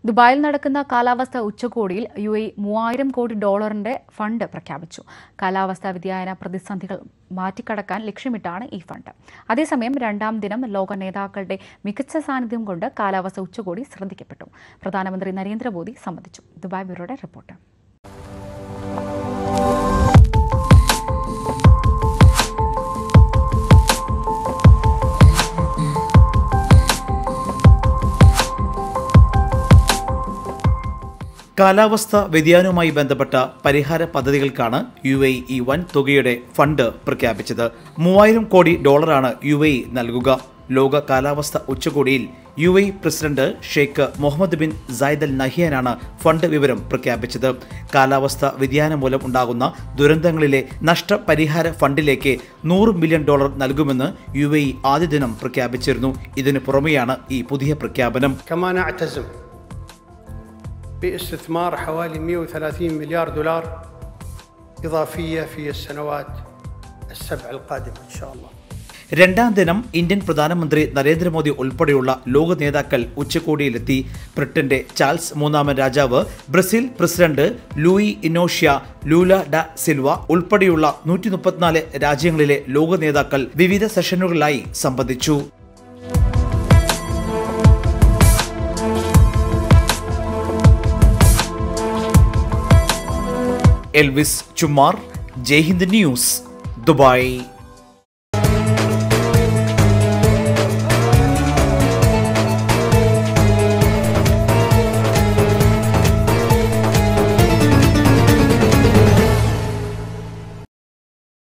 ദുബായിൽ നടക്കുന്ന കാലാവസ്ഥ ഉച്ചകോടിയിൽ യു എ മൂവായിരം കോടി ഡോളറിന്റെ ഫണ്ട് പ്രഖ്യാപിച്ചു കാലാവസ്ഥാ വ്യതിയാന പ്രതിസന്ധികൾ മാറ്റിക്കടക്കാൻ ലക്ഷ്യമിട്ടാണ് ഈ ഫണ്ട് അതേസമയം രണ്ടാം ദിനം ലോക നേതാക്കളുടെ മികച്ച സാന്നിധ്യം കൊണ്ട് കാലാവസ്ഥ ഉച്ചകോടി ശ്രദ്ധിക്കപ്പെട്ടു പ്രധാനമന്ത്രി നരേന്ദ്രമോദി സംബന്ധിച്ചു ദുബായ് ബ്യൂറോയുടെ റിപ്പോർട്ട് കാലാവസ്ഥ വ്യതിയാനവുമായി ബന്ധപ്പെട്ട പരിഹാര പദ്ധതികൾക്കാണ് യു എ ഈ വൻ തുകയുടെ ഫണ്ട് പ്രഖ്യാപിച്ചത് മൂവായിരം കോടി ഡോളറാണ് യു എ നൽകുക ലോക കാലാവസ്ഥ ഉച്ചകോടിയിൽ U A president Sheikh Mohammed bin Zayed Al നഹിയാനാണ് ഫണ്ട് വിവരം പ്രഖ്യാപിച്ചത് കാലാവസ്ഥ വ്യതിയാനം മൂലം ഉണ്ടാകുന്ന ദുരന്തങ്ങളിലെ നഷ്ടപരിഹാര ഫണ്ടിലേക്ക് നൂറ് മില്യൺ ഡോളർ നൽകുമെന്ന് യു എ ആദ്യ ദിനം പ്രഖ്യാപിച്ചിരുന്നു ഇതിനു പുറമെയാണ് ഈ പുതിയ പ്രഖ്യാപനം كما نعتزم باستثمار حوالي 130 مليار دولار إضافية في السنوات السبع القادمة إن شاء الله രണ്ടാം ദിനം ഇന്ത്യൻ പ്രധാനമന്ത്രി നരേന്ദ്രമോദി ഉൾപ്പെടെയുള്ള ലോക നേതാക്കൾ ഉച്ചകോടിയിലെത്തി ബ്രിട്ടന്റെ ചാൾസ് മൂന്നാമൻ രാജാവ് Brazil president Luiz Inacio Lula da Silva ഉൾപ്പെടെയുള്ള നൂറ്റി മുപ്പത്തിനാല് രാജ്യങ്ങളിലെ ലോക നേതാക്കൾ വിവിധ സെഷനുകളിലായി സംബന്ധിച്ചു Elvis Chummar Jaihind news Dubai